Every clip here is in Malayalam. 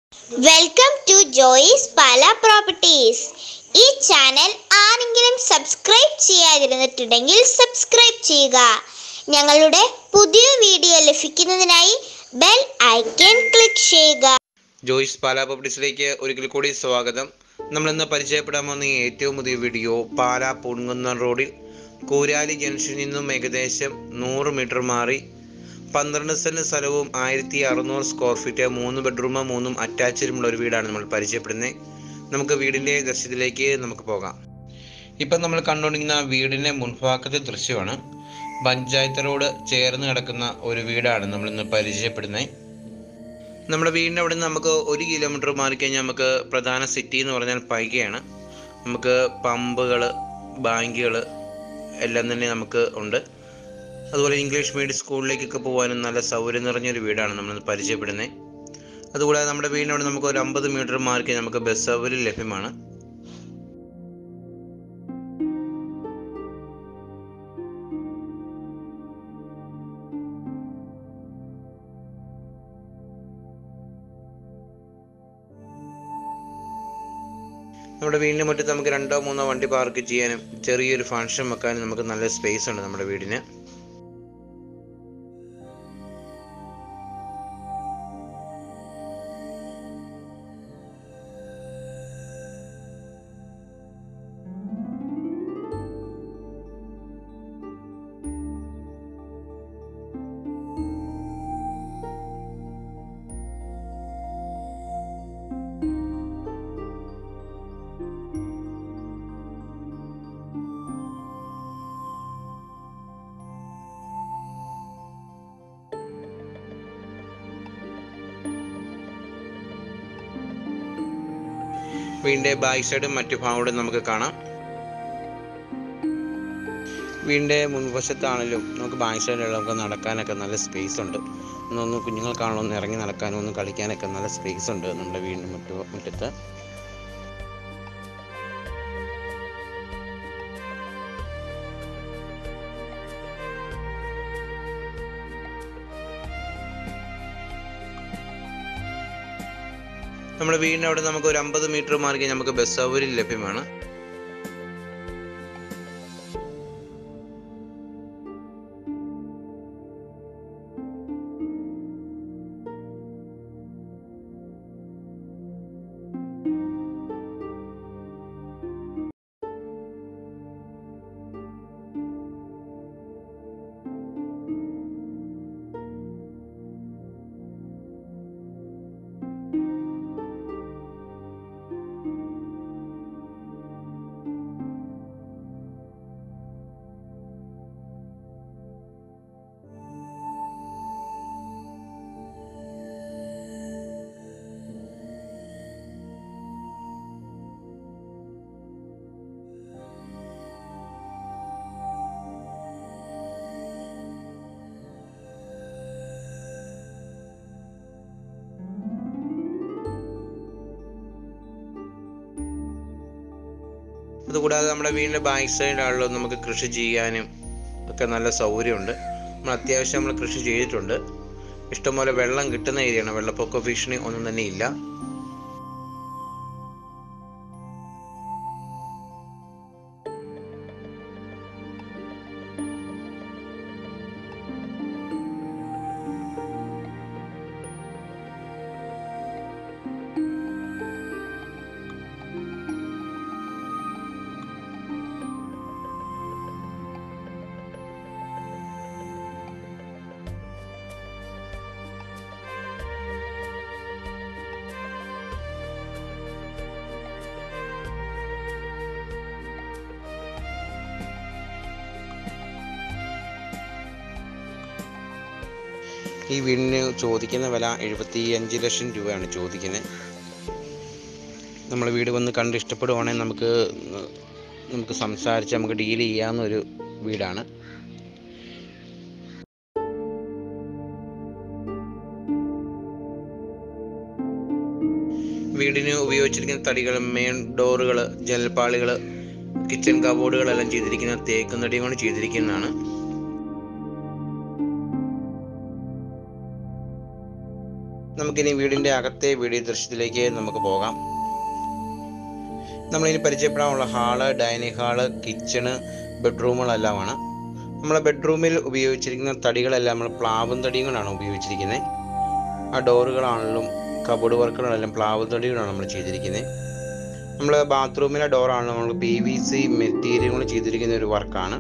welcome to Joy's Pala properties ഈ ചാനൽ ആരെങ്കിലും സബ്സ്ക്രൈബ് ചെയ്യാതിരുന്നിട്ടുണ്ടെങ്കിൽ സബ്സ്ക്രൈബ് ചെയ്യുക ഞങ്ങളുടെ പുതിയ വീഡിയോ ലഭിക്കുന്നതിനായി ബെൽ ഐക്കൺ ക്ലിക്ക് ചെയ്യുക ജോയിസ് പാലാ പബ്ലിക്സിലേക്ക് ഒരിക്കൽ കൂടി സ്വാഗതം നമ്മൾ ഇന്ന് പരിചയപ്പെടാൻ വന്ന ഈ ഏറ്റവും പുതിയ വീഡിയോ പാലാ പൂൺകുന്നം റോഡിൽ കൂരാലി ജംഗ്ഷനിൽ നിന്നും ഏകദേശം നൂറ് മീറ്റർ മാറി പന്ത്രണ്ട് സെൻറ്റ് സ്ഥലവും ആയിരത്തി അറുന്നൂറ് സ്ക്വയർ ഫീറ്റ് മൂന്ന് ബെഡ്റൂമ് മൂന്നും അറ്റാച്ച്ഡുമുള്ള ഒരു വീടാണ് നമ്മൾ പരിചയപ്പെടുന്നത് നമുക്ക് വീടിൻ്റെ ദർശനത്തിലേക്ക് നമുക്ക് പോകാം ഇപ്പം നമ്മൾ കണ്ടുകൊണ്ടിരിക്കുന്ന വീടിൻ്റെ മുൻഭാഗത്തെ ദൃശ്യമാണ് പഞ്ചായത്ത് റോഡ് ചേർന്ന് കിടക്കുന്ന ഒരു വീടാണ് നമ്മൾ ഇന്ന് പരിചയപ്പെടുന്നത് നമ്മുടെ വീടിൻ്റെ അവിടെ നിന്ന് നമുക്ക് ഒരു കിലോമീറ്റർ മാറിക്കഴിഞ്ഞാൽ നമുക്ക് പ്രധാന സിറ്റി എന്ന് പറഞ്ഞാൽ പൈകയാണ് നമുക്ക് പമ്പുകൾ ബാങ്കുകൾ എല്ലാം തന്നെ നമുക്ക് ഉണ്ട് അതുപോലെ ഇംഗ്ലീഷ് മീഡിയം സ്കൂളിലേക്കൊക്കെ പോകാനും നല്ല സൗകര്യം നിറഞ്ഞൊരു വീടാണ് നമ്മൾ പരിചയപ്പെടുന്നത് അതുകൂടാതെ നമ്മുടെ വീടിനോട് നമുക്ക് ഒരു അമ്പത് മീറ്റർ മാറി നമുക്ക് ബസ് സൗകര്യം ലഭ്യമാണ് നമ്മുടെ വീടിന് മുറ്റത്ത് നമുക്ക് രണ്ടോ മൂന്നോ വണ്ടി പാർക്ക് ചെയ്യാനും ചെറിയൊരു ഫംഗ്ഷൻ വെക്കാനും നമുക്ക് നല്ല സ്പേസ് ഉണ്ട് നമ്മുടെ വീടിന് വീടിൻ്റെ ബാക്ക് സൈഡും മറ്റു ഭാഗങ്ങളും നമുക്ക് കാണാം വീടിൻ്റെ മുൻവശത്താണെങ്കിലും നമുക്ക് ബാക്ക് സൈഡിലുള്ള നമുക്ക് നടക്കാനൊക്കെ നല്ല സ്പേസ് ഉണ്ട് ഒന്ന് കുഞ്ഞുങ്ങൾക്കാണല്ലോ ഒന്ന് ഇറങ്ങി നടക്കാനും ഒന്ന് കളിക്കാനൊക്കെ നല്ല സ്പേസ് ഉണ്ട് നമ്മുടെ വീടിൻ്റെ മുറ്റ മുറ്റത്ത് നമ്മുടെ വീടിൻ്റെ അവിടെ നമുക്ക് ഒരു അമ്പത് മീറ്റർ മാറി നമുക്ക് ബസ് സൗകര്യം ലഭ്യമാണ് അതുകൂടാതെ നമ്മുടെ വീടിൻ്റെ ബാക്ക് സൈഡിലാണല്ലോ നമുക്ക് കൃഷി ചെയ്യാനും ഒക്കെ നല്ല സൗകര്യമുണ്ട് നമ്മൾ അത്യാവശ്യം നമ്മൾ കൃഷി ചെയ്തിട്ടുണ്ട് ഇഷ്ടംപോലെ വെള്ളം കിട്ടുന്ന ഏരിയയാണ് വെള്ളപ്പൊക്ക ഭീഷണി ഒന്നും തന്നെ ഇല്ല ഈ വീടിന് ചോദിക്കുന്ന വില എഴുപത്തി അഞ്ച് ലക്ഷം രൂപയാണ് ചോദിക്കുന്നത് നമ്മൾ വീട് വന്ന് കണ്ട് ഇഷ്ടപ്പെടുവാണെങ്കിൽ നമുക്ക് നമുക്ക് സംസാരിച്ച് നമുക്ക് ഡീൽ ചെയ്യാവുന്ന ഒരു വീടാണ് വീടിന് ഉപയോഗിച്ചിരിക്കുന്ന തടികൾ മെയിൻ ഡോറുകൾ ജനൽപ്പാളികൾ കിച്ചൺ കബോർഡുകളെല്ലാം ചെയ്തിരിക്കുന്ന തേക്കും തടി കൊണ്ട് ചെയ്തിരിക്കുന്നതാണ് നമുക്കിനി വീടിൻ്റെ അകത്തെ വീഡിയോ ദൃശ്യത്തിലേക്ക് നമുക്ക് പോകാം നമ്മളിനി പരിചയപ്പെടാനുള്ള ഹാള് ഡൈനിങ് ഹാള് കിച്ചണ് ബെഡ്റൂമുകളെല്ലാമാണ് നമ്മളെ ബെഡ്റൂമിൽ ഉപയോഗിച്ചിരിക്കുന്ന തടികളെല്ലാം നമ്മൾ പ്ലാവും തടിയും കൊണ്ടാണ് ഉപയോഗിച്ചിരിക്കുന്നത് ആ ഡോറുകളാണെങ്കിലും കബോർഡ് വർക്കുകളെല്ലാം പ്ലാവ് തടികളാണ് നമ്മൾ ചെയ്തിരിക്കുന്നത് നമ്മൾ ബാത്റൂമിലെ ഡോറാണ് നമ്മൾ പി വി സി മെറ്റീരിയൽ കൊണ്ട് ചെയ്തിരിക്കുന്ന ഒരു വർക്കാണ്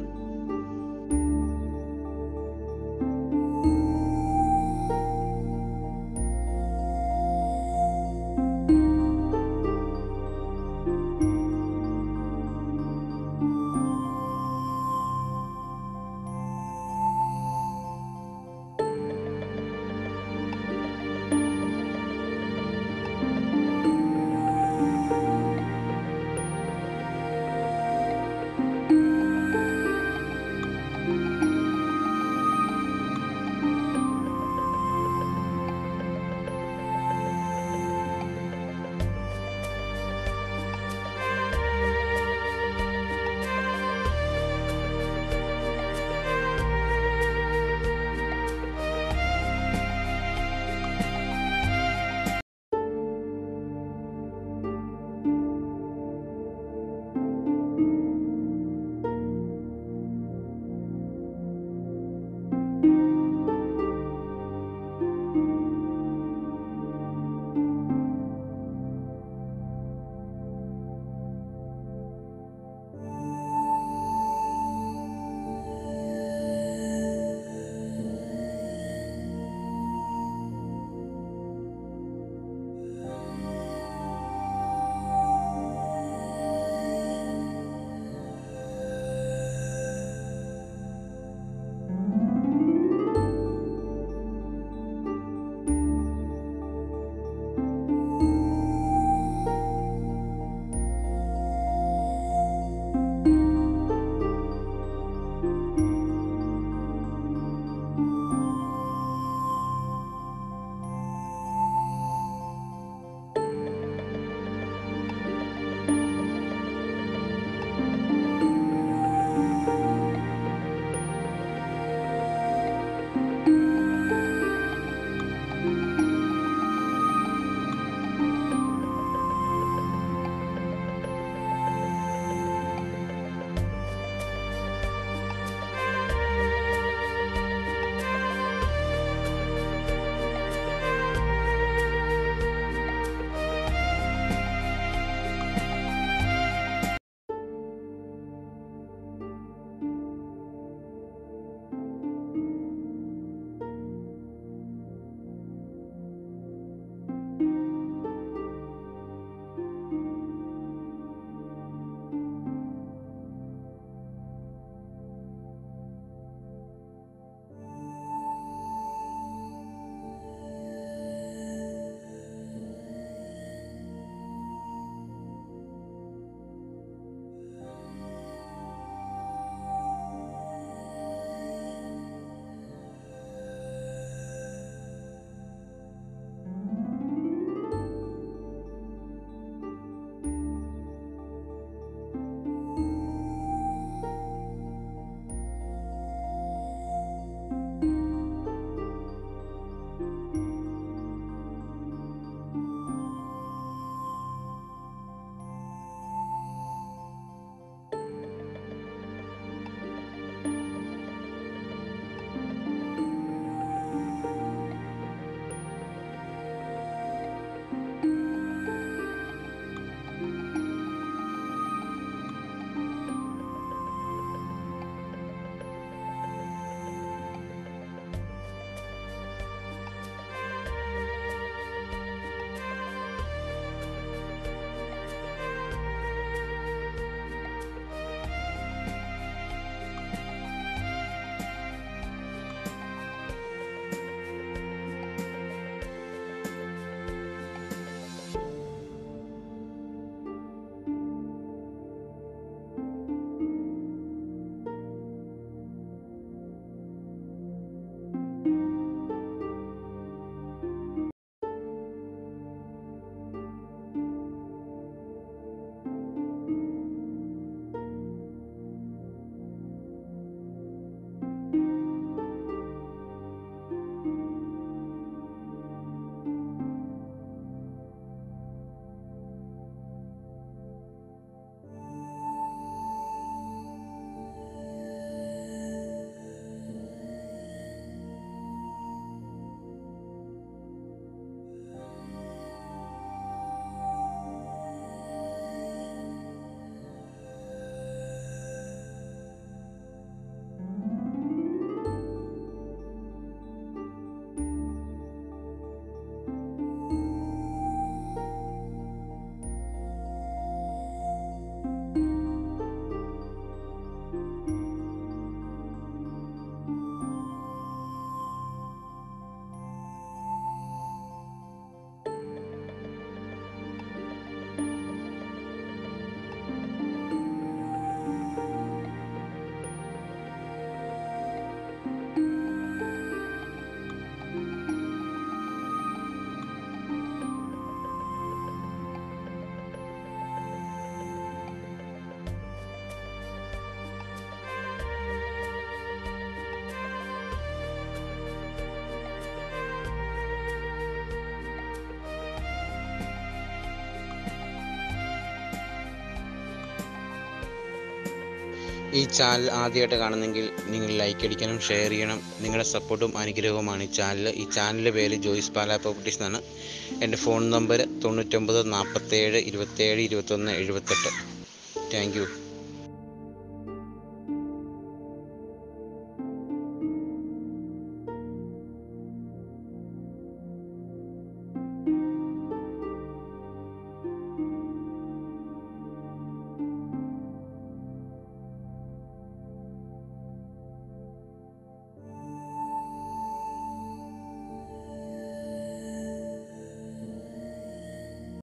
ഈ ചാനൽ ആദ്യമായിട്ട് കാണുന്നെങ്കിൽ നിങ്ങൾ ലൈക്ക് അടിക്കണം ഷെയർ ചെയ്യണം നിങ്ങളുടെ സപ്പോർട്ടും അനുഗ്രഹവുമാണ് ഈ ചാനൽ ഈ ചാനലിൻ്റെ പേര് ജോയിസ് പാല പ്രോപ്പർട്ടീസ് എന്നാണ് എൻ്റെ ഫോൺ നമ്പർ തൊണ്ണൂറ്റൊമ്പത് നാൽപ്പത്തേഴ് ഇരുപത്തേഴ് ഇരുപത്തൊന്ന് എഴുപത്തെട്ട് താങ്ക് യു